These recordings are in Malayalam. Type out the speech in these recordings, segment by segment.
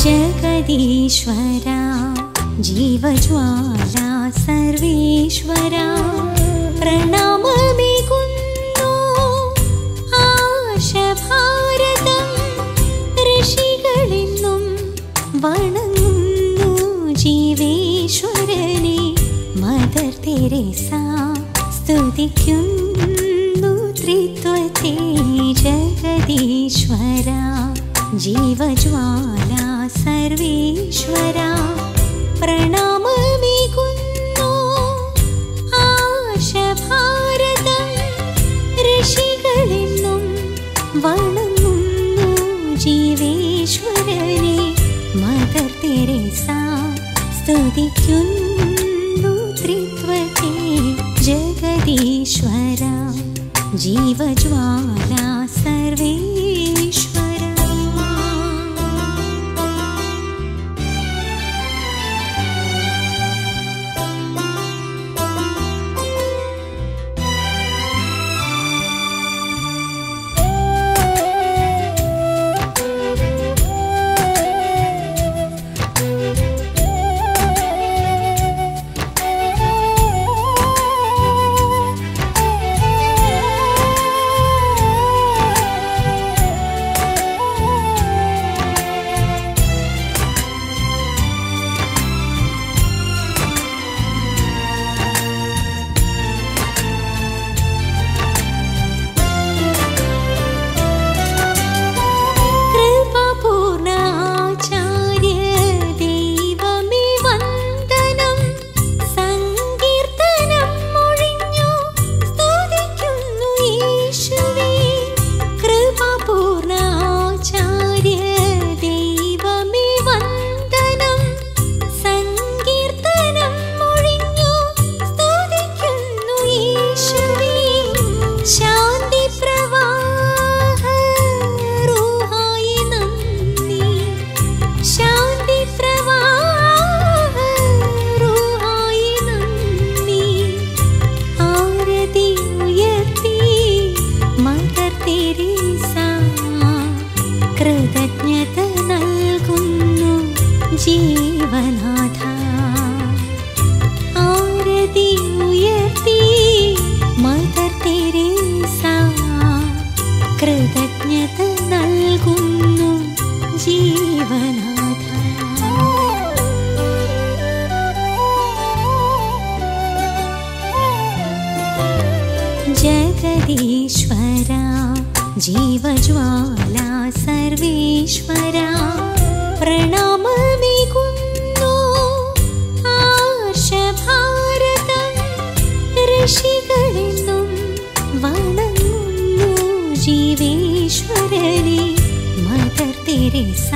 ജഗദീശ്വര ജീവജ്വാല സർവേശ്വര പ്രണാമമേകുന്നു ആശഭാരതം ഋഷികളെന്നും വണങ്ങുന്നു ജീവേശ്വരനെ മദർ തെരേസ സ്തുതിക്കുന്നു ത്രിത്വത്തെ ജഗദീശ്വര ജീവജ്വാല സർവേശ്വര പ്രണാമമേകുന്നു ആശഭാരതം ഋഷികളെന്നും വണങ്ങുന്നു ജീവേശ്വരനെ മദർ തെരേസ സ്തുതിക്കുന്നു ത്രിത്വത്തെ ജഗദീശ്വര ജീവജ്വാല സർവേശ്വര കൃപപൂർണ ആചാര്യ ദൈവമേ വന്ദനം സങ്കീർത്തനം മൊഴിഞ്ഞു സ്തുതിക്കുന്നു യേശുവേ കൃപപൂർണ ആചാര്യ ദൈവമേ വന്ദനം സങ്കീർത്തനം മൊഴിഞ്ഞു സ്തുതിക്കുന്നു യേശുവേ ശാന്തി പ്രവാഹ റൂഹായി നന്ദി ശാന്തി പ്രവാഹ റൂഹായി നന്ദി ആരതി ഉയർത്തി മദർ തെരേസ കൃതജ്ഞത നൽകുന്നു ജീവനാഥ ആരതി ഉയർത്തി മദർ തെരേസ കൃതജ്ഞത നൽകുന്നു ജീവനാഥ ജഗദീശ്വര ജീവജ്വാല സർവേശ്വര പ്രണാമമേകുന്നു ആർഷഭാരതം ഋഷികളെന്നും വണങ്ങുന്നു ജീവേശ്വരനെ മദർ തെരേസ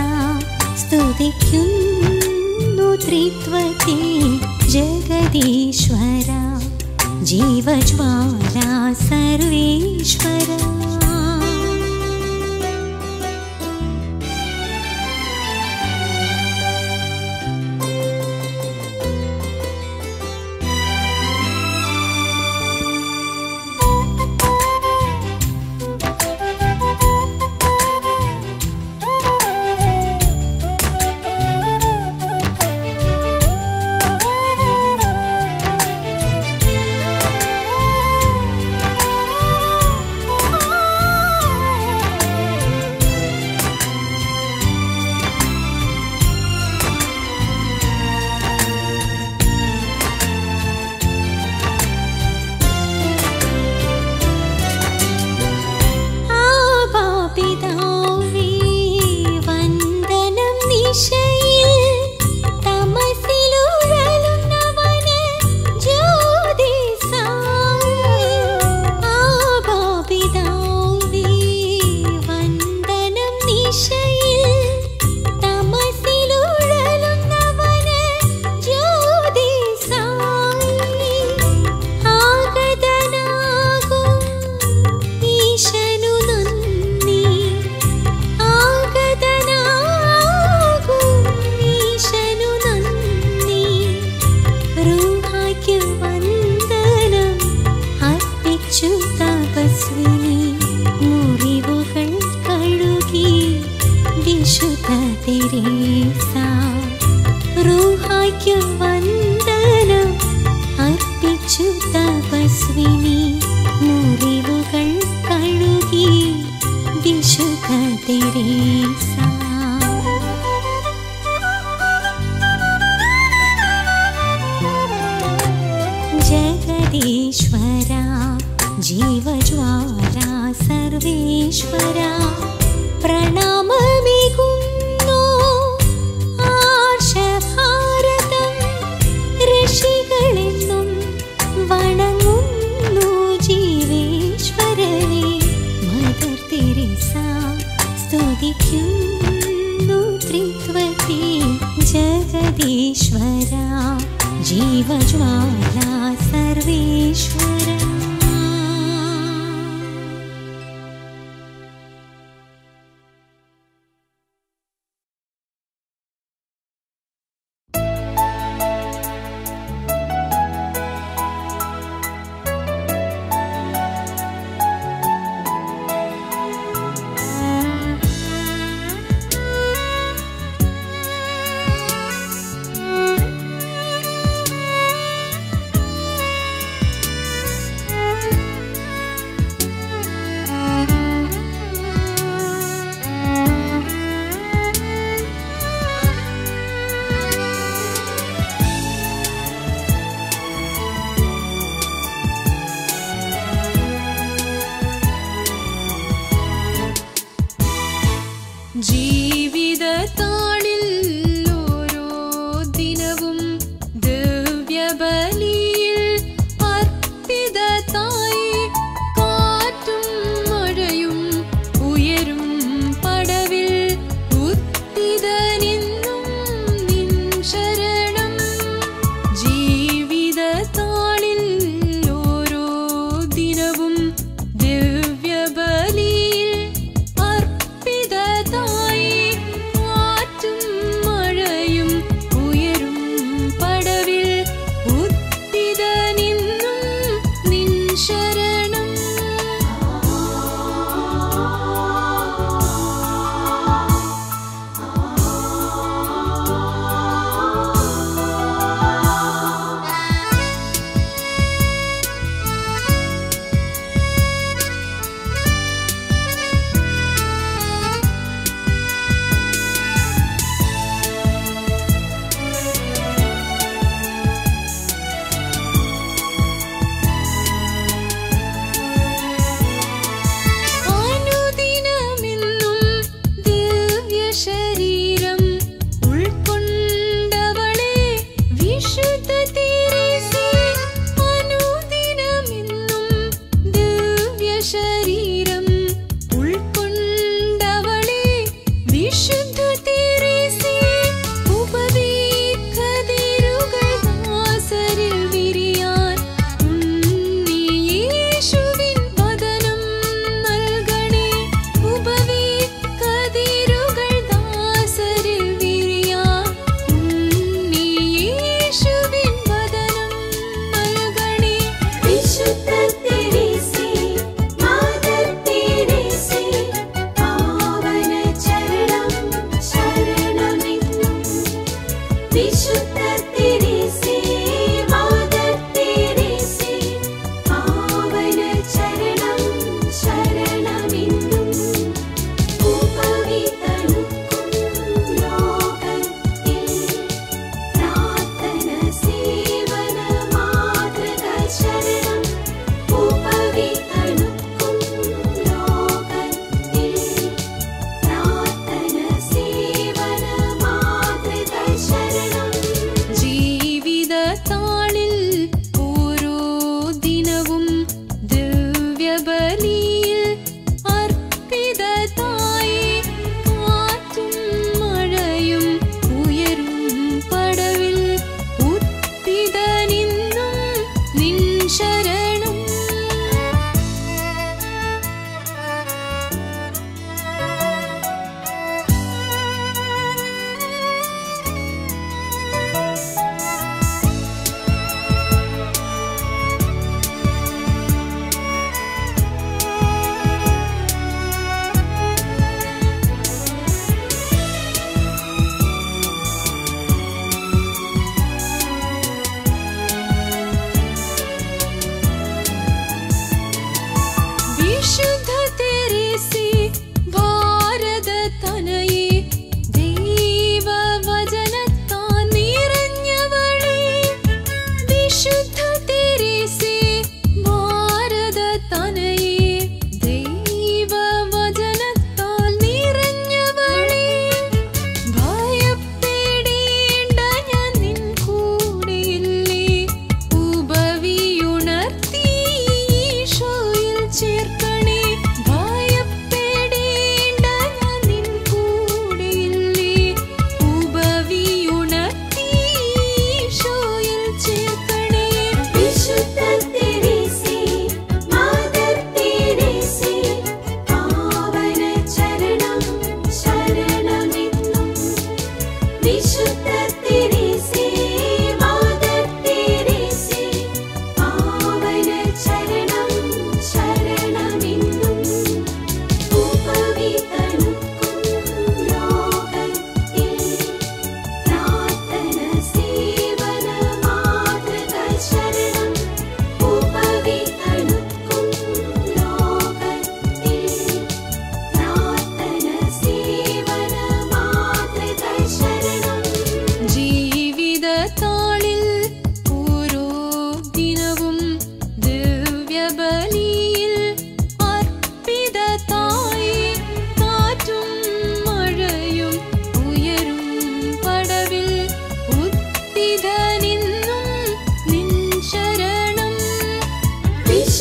സ്തുതിക്കുന്നു ത്രിത്വത്തെ ജഗദീശ്വര ജീവജ്വാല സർവേശ്വര ആപാപിതാവേ വന്ദനം നിശയിൽ തമസിലുഴലുന്നവന് ജ്യോതിസായി. ആപാപിതാവേ വന്ദനം നിശയിൽ തമസിലുഴലുന്നവന് ജ്യോതിസായി. ആഗതനാകും ഈശനു നന്ദി ആഗതനാകും ഈശനു നന്ദി റൂഹായ്ക്ക് വന്ദനം അർപ്പിച്ചു തപസ്വിനി മുറിവുകൾ കഴുകി വിശുദ്ധ തെരേസ തപസ്വിനി മുറിവുകൾ കഴുകി വിശുദ്ധ തെരേസ ജഗദീശ്വര ജീവജ്വാല സർവേശ്വര പ്രണാമമികുന്നു ആർഷഭാരതം ഋഷികളെന്നും വണങ്ങുന്നു ജീവേശ്വരനെ മദർ തെരേസ സ്തുതിക്കുന്നു ത്രിത്വത്തെ ജഗദീശ്വര ജീവജ്വാല സർവേശ്വര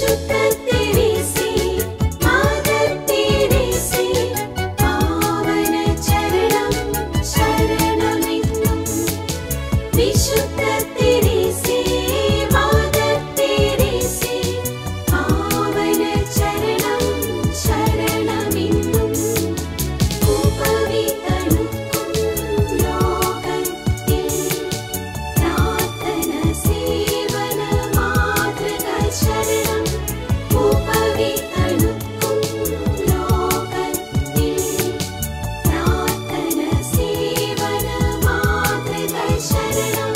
വിശുദ്ധ തെരേസേ മാതർ തെരേസേ പാവന ചരണം ശരണമെന്നും വിശുദ്ധ തെരേസേ മാതർ തെരേസേ പാവന ചരണം ശരണമെന്നും ഉപവിതണുക്കും ലോകത്തിൽ പ്രാർത്ഥന സേവന മാതൃക ശരണം ഉപവിതണുക്കും ലോകത്തിൽ പ്രാർത്ഥന സേവന മാതൃക ശരണം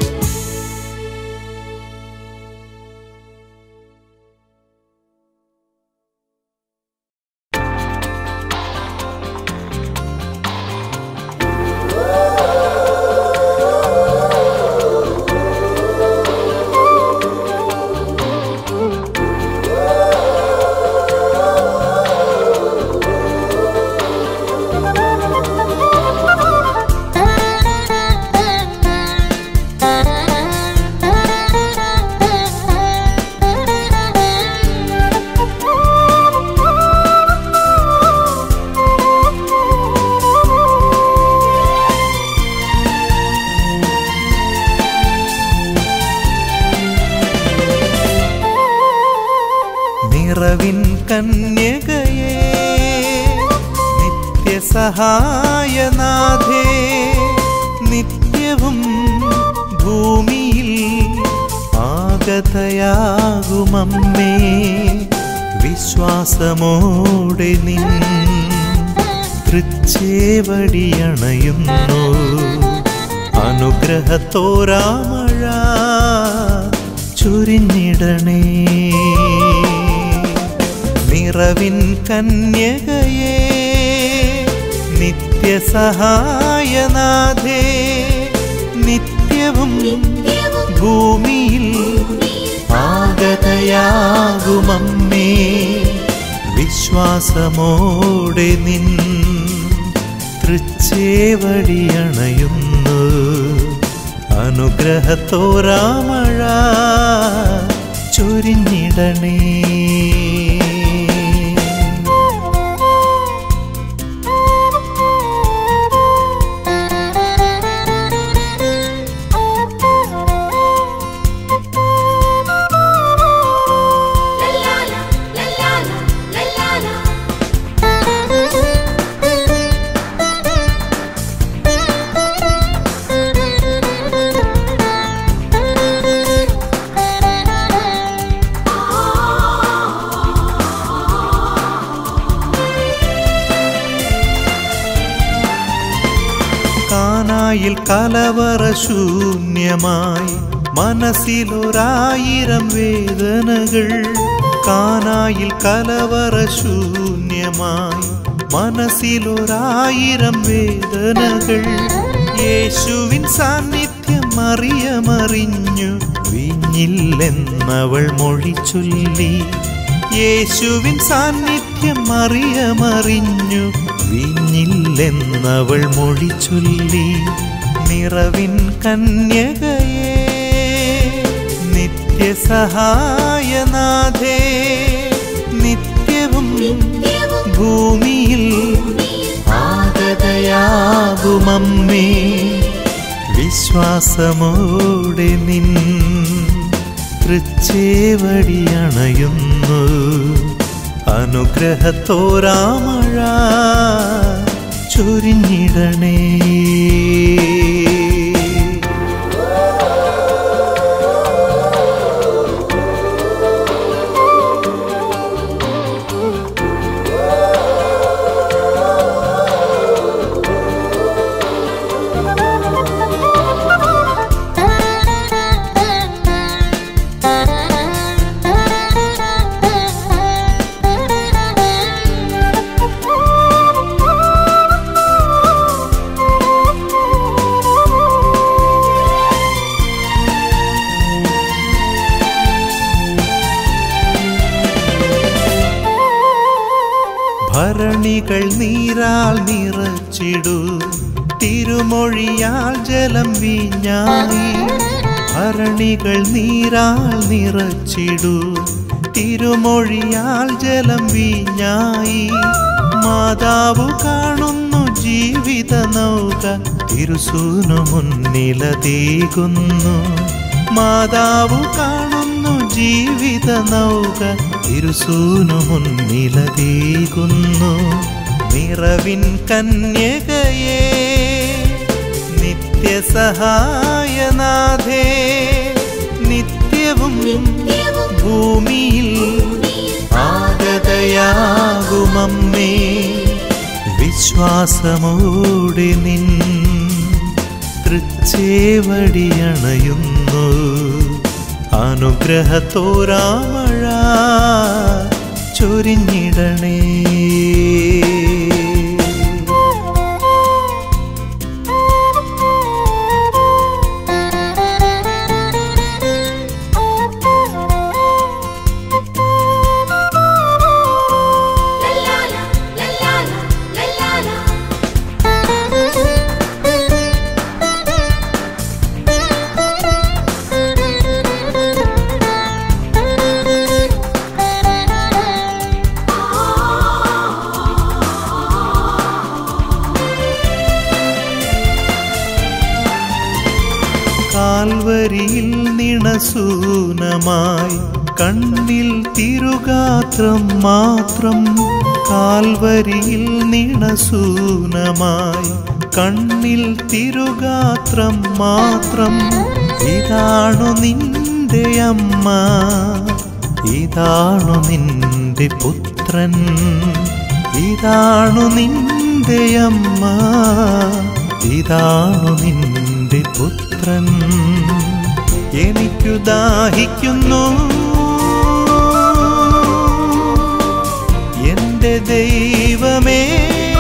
നിറവിൻ കന്യകയെ നിത്യസഹായനാഥേ നിത്യവും ഭൂമിയിൽ ആഗതയാകുമമ്മേ വിശ്വാസമോടെ നിൻ തൃച്ചേവടിയണയുന്നു അനുഗ്രഹത്തോരാമഴ ചുരിഞ്ഞിടണേ നിറവിൻ കന്യകയെ നിത്യസഹായനാഥേ നിത്യവും ഭൂമിയിൽ ആഗതയാകുമമ്മേ വിശ്വാസമോടെ നിൻ തൃച്ചേവടിയണയുന്നു അനുഗ്രഹത്തോരാമഴ ചൊരിഞ്ഞിടണേ ലല്ലാല ലല്ലാല ലല്ലാല കാനായിൽ കലവറ ശൂന്യമായി മനസ്സിലൊരായിരം വേദനകൾ കാനായിൽ കലവറ ശൂന്യമായി മനസ്സിലൊരായിരം വേദനകൾ യേശുവിൻ സാന്നിധ്യം അറിയമറിഞ്ഞു വിഞ്ഞില്ലെന്നവൾ മൊഴി ചൊല്ലി യേശുവിൻ സാന്നിധ്യം അറിയമറിഞ്ഞു വിഞ്ഞില്ലെന്നവൾ മൊഴി ചൊല്ലി നിറവിൻ കന്യകയെ നിത്യസഹായനാഥേ നിത്യവും ഭൂമിയിൽ ആഗതയാകുമമ്മേ വിശ്വാസമോടെ നിൻ തൃച്ചേവടിയണയുന്നു അനുഗ്രഹത്തോരാമഴ ചൊരിഞ്ഞിടണേ ഭരണികൾ നീരാൽ നിറച്ചിടൂ തിരുമൊഴിയാൽ ജലം വീഞ്ഞായി ഭരണികൾ നീരാൽ നിറച്ചിടൂ തിരുമൊഴിയാൽ ജലം വീഞ്ഞായി മാതാവ് കാണുന്നു ജീവിത നൗക തിരുസൂനു മുന്നിലതീകുന്നു മാതാവ് കാണുന്നു ജീവിത നൗക തിരുസൂനു മുന്നിലതീകുന്നു നിറവിൻ കന്യകയേ നിത്യസഹായനാഥേ നിത്യവും നിത്യവും ഭൂമിയിൽ ആഗതയാകുമമ്മേ വിശ്വാസമോടെ നിൻ തൃച്ചേവടിയണയുന്നു അനുഗ്രഹത്തോരാമഴ ചൊരിഞ്ഞിടണേ ലല്ലാല ലല്ലാല ലല്ലാല കാൽവരിയിൽ നിണസൂനമായി കണ്ണിൽ തിരുഗാത്രം മാത്രം കാൽവരിയിൽ നിണസൂനമായി കണ്ണിൽ തിരുഗാത്രം മാത്രം ഇതാണു നിന്റെ അമ്മ ഇതാണു നിന്റെ പുത്രൻ ഇതാണു നിന്റെ അമ്മ ഇതാണു നിന്റെ പുത്രൻ എനിക്കു ദാഹിക്കുന്നു എന്റെ ദൈവമേ